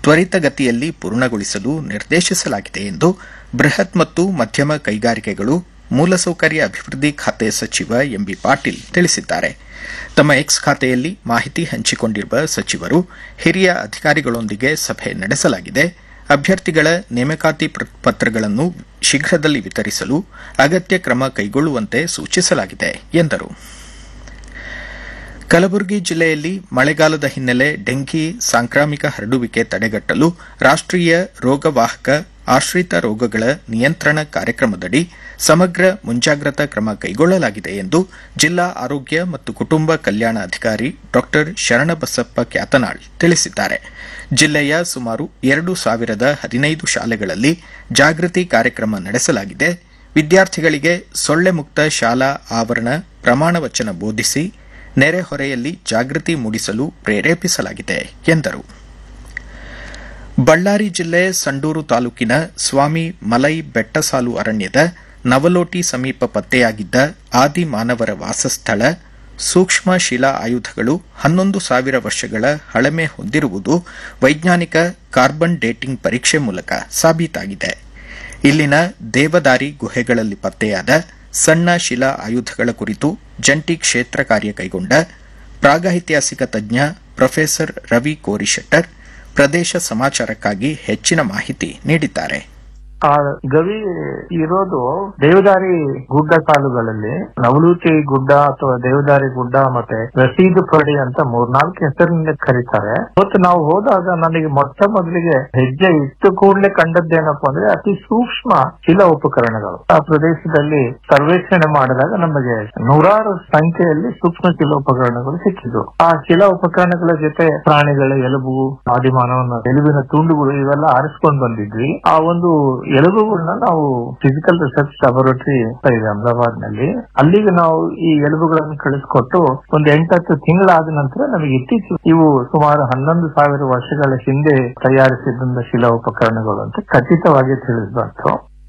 ತ್ವರಿತಗತಿಯಲ್ಲಿ ಪೂರ್ಣಗೊಳಿಸಲು ನಿರ್ದೇಶಿಸಲಾಗಿದೆ ಎಂದು ಬೃಹತ್ ಮತ್ತು ಮಧ್ಯಮ ಕೈಗಾರಿಕೆಗಳು ಮೂಲಸೌಕರ್ಯ ಅಭಿವೃದ್ಧಿ ಖಾತೆ ಸಚಿವ ಎಂಬಿ ಪಾಟೀಲ್ ತಿಳಿಸಿದ್ದಾರೆ ತಮ್ಮ ಎಕ್ಸ್ ಖಾತೆಯಲ್ಲಿ ಮಾಹಿತಿ ಹಂಚಿಕೊಂಡಿರುವ ಸಚಿವರು ಹಿರಿಯ ಅಧಿಕಾರಿಗಳೊಂದಿಗೆ ಸಭೆ ನಡೆಸಲಾಗಿದೆ ಅಭ್ಯರ್ಥಿಗಳ ನೇಮಕಾತಿ ಪತ್ರಗಳನ್ನು ಶೀಘ್ರದಲ್ಲಿ ವಿತರಿಸಲು ಅಗತ್ಯ ಕ್ರಮ ಕೈಗೊಳ್ಳುವಂತೆ ಸೂಚಿಸಲಾಗಿದೆ ಎಂದರು ಕಲಬುರಗಿ ಜಿಲ್ಲೆಯಲ್ಲಿ ಮಳೆಗಾಲದ ಹಿನ್ನೆಲೆ ಡೆಂಘಿ ಸಾಂಕ್ರಾಮಿಕ ಹರಡುವಿಕೆ ತಡೆಗಟ್ಟಲು ರಾಷ್ಟೀಯ ರೋಗವಾಹಕ ಆಶ್ರಿತ ರೋಗಗಳ ನಿಯಂತ್ರಣ ಕಾರ್ಯಕ್ರಮದಡಿ ಸಮಗ್ರ ಮುಂಜಾಗ್ರತಾ ಕ್ರಮ ಕೈಗೊಳ್ಳಲಾಗಿದೆ ಎಂದು ಜಿಲ್ಲಾ ಆರೋಗ್ಯ ಮತ್ತು ಕುಟುಂಬ ಕಲ್ಯಾಣ ಅಧಿಕಾರಿ ಡಾ ಶರಣಬಸಪ್ಪ ಕ್ಯಾತನಾಳ್ ತಿಳಿಸಿದ್ದಾರೆ ಜಿಲ್ಲೆಯ ಸುಮಾರು ಎರಡು ಸಾವಿರದ ಹದಿನೈದು ಶಾಲೆಗಳಲ್ಲಿ ಜಾಗೃತಿ ಕಾರ್ಯಕ್ರಮ ನಡೆಸಲಾಗಿದೆ ವಿದ್ಯಾರ್ಥಿಗಳಿಗೆ ಸೊಳ್ಳೆ ಮುಕ್ತ ಶಾಲಾ ಆವರಣ ಪ್ರಮಾಣ ವಚನ ಬೋಧಿಸಿ ನೆರೆಹೊರೆಯಲ್ಲಿ ಜಾಗೃತಿ ಮೂಡಿಸಲು ಪ್ರೇರೇಪಿಸಲಾಗಿದೆ ಎಂದರು ಬಳ್ಳಾರಿ ಜಿಲ್ಲೆ ಸಂಡೂರು ತಾಲೂಕಿನ ಸ್ವಾಮಿ ಮಲೈ ಬೆಟ್ಟಸಾಲು ಅರಣ್ಯದ ನವಲೋಟಿ ಸಮೀಪ ಪತ್ತೆಯಾಗಿದ್ದ ಆದಿ ಮಾನವರ ವಾಸಸ್ಥಳ ಸೂಕ್ಷ್ಮ ಶಿಲಾ ಆಯುಧಗಳು ಹನ್ನೊಂದು ಸಾವಿರ ವರ್ಷಗಳ ಹಳಮೆ ಹೊಂದಿರುವುದು ವೈಜ್ಞಾನಿಕ ಕಾರ್ಬನ್ ಡೇಟಿಂಗ್ ಪರೀಕ್ಷೆ ಮೂಲಕ ಸಾಬೀತಾಗಿದೆ ಇಲ್ಲಿನ ದೇವದಾರಿ ಗುಹೆಗಳಲ್ಲಿ ಪತ್ತೆಯಾದ ಸಣ್ಣ ಶಿಲಾ ಆಯುಧಗಳ ಕುರಿತು ಜಂಟಿ ಕ್ಷೇತ್ರ ಕಾರ್ಯ ಕೈಗೊಂಡ ಪ್ರಾಗೈತಿಹಾಸಿಕ ತಜ್ಞ ಪ್ರೊಫೆಸರ್ ರವಿ ಕೋರಿಶೆಟ್ಟರ್ ಪ್ರದೇಶ ಸಮಾಚಾರಕ್ಕಾಗಿ ಹೆಚ್ಚಿನ ಮಾಹಿತಿ ನೀಡಿದ್ದಾರೆ ಆ ಗವಿ ಇರೋದು ದೇವದಾರಿ ಗುಡ್ಡ ಸಾಲುಗಳಲ್ಲಿ ನವಲೂಚಿ ಗುಡ್ಡ ಅಥವಾ ದೇವದಾರಿ ಗುಡ್ಡ ಮತ್ತೆ ರಸೀದು ಪಡಿ ಅಂತ ಮೂರ್ನಾಲ್ಕು ಹೆಸರಿನಿಂದ ಕರೀತಾರೆ ಮತ್ತು ನಾವು ಹೋದಾಗ ನನಗೆ ಮೊಟ್ಟ ಮೊದಲಿಗೆ ಹೆಜ್ಜೆ ಇಟ್ಟು ಕೂಡಲೇ ಕಂಡದ್ದೇನಪ್ಪ ಅಂದ್ರೆ ಅತಿ ಸೂಕ್ಷ್ಮ ಶಿಲಾ ಉಪಕರಣಗಳು ಆ ಪ್ರದೇಶದಲ್ಲಿ ಸರ್ವೇಕ್ಷಣೆ ಮಾಡಿದಾಗ ನಮಗೆ ನೂರಾರು ಸಂಖ್ಯೆಯಲ್ಲಿ ಸೂಕ್ಷ್ಮ ಶಿಲಾ ಉಪಕರಣಗಳು ಸಿಕ್ಕಿದ್ವು ಆ ಶಿಲಾ ಉಪಕರಣಗಳ ಜೊತೆ ಪ್ರಾಣಿಗಳ ಎಲುಬು ಆದಿಮಾನವನ ಎಲುಬಿನ ತುಂಡುಗಳು ಇವೆಲ್ಲ ಆರಿಸ್ಕೊಂಡು ಬಂದಿದ್ವಿ ಆ ಒಂದು ಎಲುಬುಗಳನ್ನ ನಾವು ಫಿಸಿಕಲ್ ರಿಸರ್ಚ್ ಲ್ಯಾಬೊರೇಟರಿ ಇದೆ ಅಹಮದಾಬಾದ್ ನಲ್ಲಿ ಅಲ್ಲಿಗೆ ನಾವು ಈ ಎಲುಬುಗಳನ್ನು ಕಳಿಸ್ಕೊಟ್ಟು ಒಂದು ಎಂಟತ್ತು ತಿಂಗಳಾದ ನಂತರ ನಮಗೆ ಇತ್ತೀಚೆಗೆ ಇವು ಸುಮಾರು ಹನ್ನೊಂದು ಸಾವಿರ ವರ್ಷಗಳ ಹಿಂದೆ ತಯಾರಿಸಿದಂತ ಶಿಲಾ ಉಪಕರಣಗಳು ಅಂತ ಖಚಿತವಾಗಿ ತಿಳಿದು ಬಂತು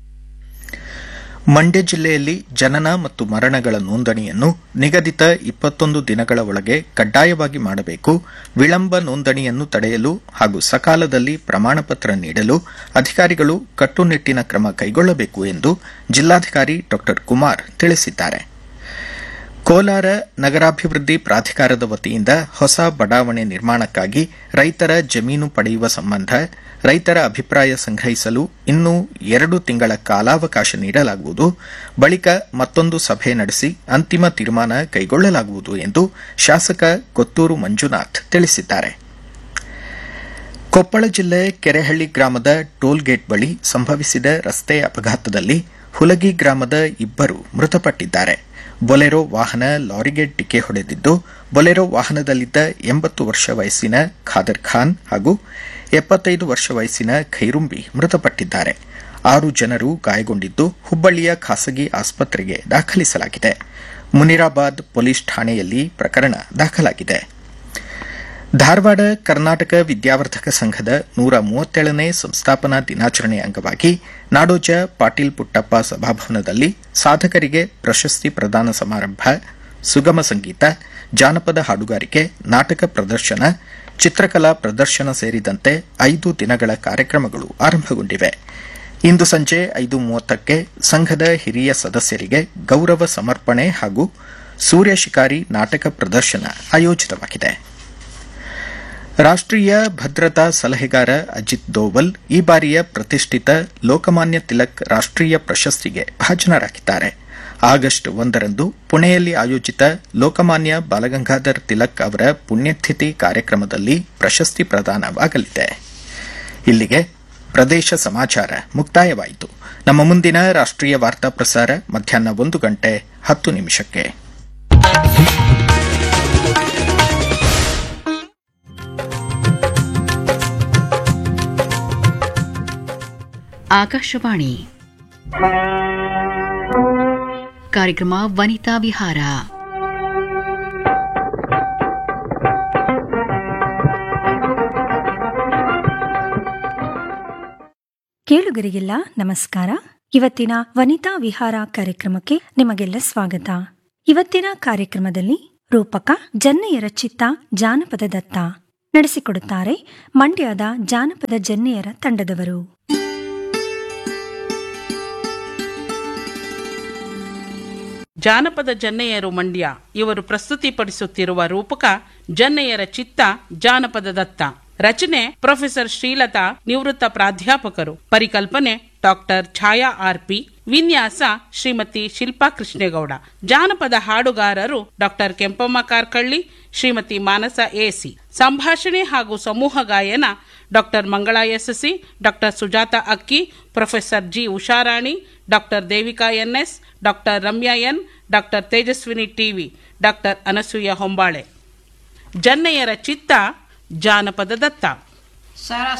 ಮಂಡ್ಯ ಜಿಲ್ಲೆಯಲ್ಲಿ ಜನನ ಮತ್ತು ಮರಣಗಳ ನೋಂದಣಿಯನ್ನು ನಿಗದಿತ ಇಪ್ಪತ್ತೊಂದು ದಿನಗಳ ಒಳಗೆ ಕಡ್ಡಾಯವಾಗಿ ಮಾಡಬೇಕು ವಿಳಂಬ ನೋಂದಣಿಯನ್ನು ತಡೆಯಲು ಹಾಗೂ ಸಕಾಲದಲ್ಲಿ ಪ್ರಮಾಣಪತ್ರ ನೀಡಲು ಅಧಿಕಾರಿಗಳು ಕಟ್ಟುನಿಟ್ಟಿನ ಕ್ರಮ ಕೈಗೊಳ್ಳಬೇಕು ಎಂದು ಜಿಲ್ಲಾಧಿಕಾರಿ ಡಾ ಕುಮಾರ್ ತಿಳಿಸಿದ್ದಾರೆ ಕೋಲಾರ ನಗರಾಭಿವೃದ್ಧಿ ಪ್ರಾಧಿಕಾರದ ವತಿಯಿಂದ ಹೊಸ ಬಡಾವಣೆ ನಿರ್ಮಾಣಕ್ಕಾಗಿ ರೈತರ ಜಮೀನು ಪಡೆಯುವ ಸಂಬಂಧ ರೈತರ ಅಭಿಪ್ರಾಯ ಸಂಗ್ರಹಿಸಲು ಇನ್ನೂ ಎರಡು ತಿಂಗಳ ಕಾಲಾವಕಾಶ ನೀಡಲಾಗುವುದು ಬಳಿಕ ಮತ್ತೊಂದು ಸಭೆ ನಡೆಸಿ ಅಂತಿಮ ತೀರ್ಮಾನ ಕೈಗೊಳ್ಳಲಾಗುವುದು ಎಂದು ಶಾಸಕ ಕೊತ್ತೂರು ಮಂಜುನಾಥ್ ತಿಳಿಸಿದ್ದಾರೆ ಕೊಪ್ಪಳ ಜಿಲ್ಲೆ ಕೆರೆಹಳ್ಳಿ ಗ್ರಾಮದ ಟೋಲ್ಗೇಟ್ ಬಳಿ ಸಂಭವಿಸಿದ ರಸ್ತೆ ಅಪಘಾತದಲ್ಲಿ ಹುಲಗಿ ಗ್ರಾಮದ ಇಬ್ಬರು ಮೃತಪಟ್ಟಿದ್ದಾರೆ ಬೊಲೆರೋ ವಾಹನ ಲಾರಿಗೆ ಡಿಕ್ಕೆ ಹೊಡೆದಿದ್ದು ಬೊಲೆರೋ ವಾಹನದಲ್ಲಿದ್ದ ಎಂಬತ್ತು ವರ್ಷ ವಯಸ್ಸಿನ ಖಾದರ್ ಖಾನ್ ಹಾಗೂ ಎಪ್ಪತ್ತೈದು ವರ್ಷ ವಯಸ್ಸಿನ ಖೈರುಂಬಿ ಮೃತಪಟ್ಟಿದ್ದಾರೆ ಆರು ಜನರು ಗಾಯಗೊಂಡಿದ್ದು ಹುಬ್ಬಳ್ಳಿಯ ಖಾಸಗಿ ಆಸ್ಪತ್ರೆಗೆ ದಾಖಲಿಸಲಾಗಿದೆ ಮುನಿರಾಬಾದ್ ಪೊಲೀಸ್ ಠಾಣೆಯಲ್ಲಿ ಪ್ರಕರಣ ದಾಖಲಾಗಿದೆ ಧಾರವಾಡ ಕರ್ನಾಟಕ ವಿದ್ಯಾವರ್ಧಕ ಸಂಘದ ನೂರ ಮೂವತ್ತೇಳನೇ ಸಂಸ್ಥಾಪನಾ ದಿನಾಚರಣೆ ಅಂಗವಾಗಿ ನಾಡೋಜ ಪಾಟೀಲ್ ಪುಟ್ಟಪ್ಪ ಸಭಾಭವನದಲ್ಲಿ ಸಾಧಕರಿಗೆ ಪ್ರಶಸ್ತಿ ಪ್ರದಾನ ಸಮಾರಂಭ ಸುಗಮ ಸಂಗೀತ ಜಾನಪದ ಹಾಡುಗಾರಿಕೆ ನಾಟಕ ಪ್ರದರ್ಶನ ಚಿತ್ರಕಲಾ ಪ್ರದರ್ಶನ ಸೇರಿದಂತೆ ಐದು ದಿನಗಳ ಕಾರ್ಯಕ್ರಮಗಳು ಆರಂಭಗೊಂಡಿವೆ ಇಂದು ಸಂಜೆ ಐದು ಮೂವತ್ತಕ್ಕೆ ಸಂಘದ ಹಿರಿಯ ಸದಸ್ಯರಿಗೆ ಗೌರವ ಸಮರ್ಪಣೆ ಹಾಗೂ ಸೂರ್ಯ ಶಿಕಾರಿ ನಾಟಕ ಪ್ರದರ್ಶನ ಆಯೋಜಿತವಾಗಿದೆ ರಾಷ್ಟೀಯ ಭದ್ರತಾ ಸಲಹೆಗಾರ ಅಜಿತ್ ದೋವಲ್ ಈ ಬಾರಿಯ ಪ್ರತಿಷ್ಠಿತ ಲೋಕಮಾನ್ಯ ತಿಲಕ್ ರಾಷ್ಟೀಯ ಪ್ರಶಸ್ತಿಗೆ ಭಾಜನರಾಗಿದ್ದಾರೆ ಆಗಸ್ಟ್ ಒಂದರಂದು ಪುಣೆಯಲ್ಲಿ ಆಯೋಜಿತ ಲೋಕಮಾನ್ಯ ಬಾಲಗಂಗಾಧರ್ ತಿಲಕ್ ಅವರ ಪುಣ್ಯತಿಥಿ ಕಾರ್ಯಕ್ರಮದಲ್ಲಿ ಪ್ರಶಸ್ತಿ ಪ್ರದಾನವಾಗಲಿದೆ ಇಲ್ಲಿಗೆ ಪ್ರದೇಶ ಸಮಾಚಾರ ಮುಕ್ತಾಯವಾಯಿತು ನಮ್ಮ ಮುಂದಿನ ರಾಷ್ಟೀಯ ವಾರ್ತಾ ಪ್ರಸಾರ ಮಧ್ಯಾಹ್ನ ಒಂದು ಗಂಟೆ ಹತ್ತು ನಿಮಿಷಕ್ಕೆ ಆಕಾಶವಾಣಿ ಕಾರ್ಯಕ್ರಮ ವನಿತಾ ವಿಹಾರ ಕೇಳುಗರಿಗೆಲ್ಲ ನಮಸ್ಕಾರ ಇವತ್ತಿನ ವನಿತಾ ವಿಹಾರ ಕಾರ್ಯಕ್ರಮಕ್ಕೆ ನಿಮಗೆಲ್ಲ ಸ್ವಾಗತ ಇವತ್ತಿನ ಕಾರ್ಯಕ್ರಮದಲ್ಲಿ ರೂಪಕ ಜನ್ನೆಯರ ಚಿತ್ತ ಜಾನಪದ ದತ್ತ ನಡೆಸಿಕೊಡುತ್ತಾರೆ ಮಂಡ್ಯದ ಜಾನಪದ ಜನ್ನೆಯರ ತಂಡದವರು ಜಾನಪದ ಜನ್ನೆಯರು ಮಂಡ್ಯ ಇವರು ಪ್ರಸ್ತುತಿಪಡಿಸುತ್ತಿರುವ ರೂಪಕ ಜನ್ನೆಯರ ಚಿತ್ತ ಜಾನಪದ ದತ್ತ ರಚನೆ ಪ್ರೊಫೆಸರ್ ಶ್ರೀಲತಾ ನಿವೃತ್ತ ಪ್ರಾಧ್ಯಾಪಕರು ಪರಿಕಲ್ಪನೆ ಡಾಕ್ಟರ್ ಛಾಯಾ ಆರ್ಪಿ ವಿನ್ಯಾಸ ಶ್ರೀಮತಿ ಶಿಲ್ಪಾ ಕೃಷ್ಣೇಗೌಡ ಜಾನಪದ ಹಾಡುಗಾರರು ಡಾಕ್ಟರ್ ಕೆಂಪಮ್ಮ ಕಾರ್ಕಳ್ಳಿ ಶ್ರೀಮತಿ ಮಾನಸ ಎಸಿ ಸಂಭಾಷಣೆ ಹಾಗೂ ಸಮೂಹ ಗಾಯನ doctor Mangala SSC doctor Sujatha Akki professor G Usharani doctor Devika NS doctor Ramya N doctor Tejaswini TV doctor Anasuya Hombale ಜನ್ನೆಯರ ಚಿತ್ತ ಜಾನಪದ ದತ್ತ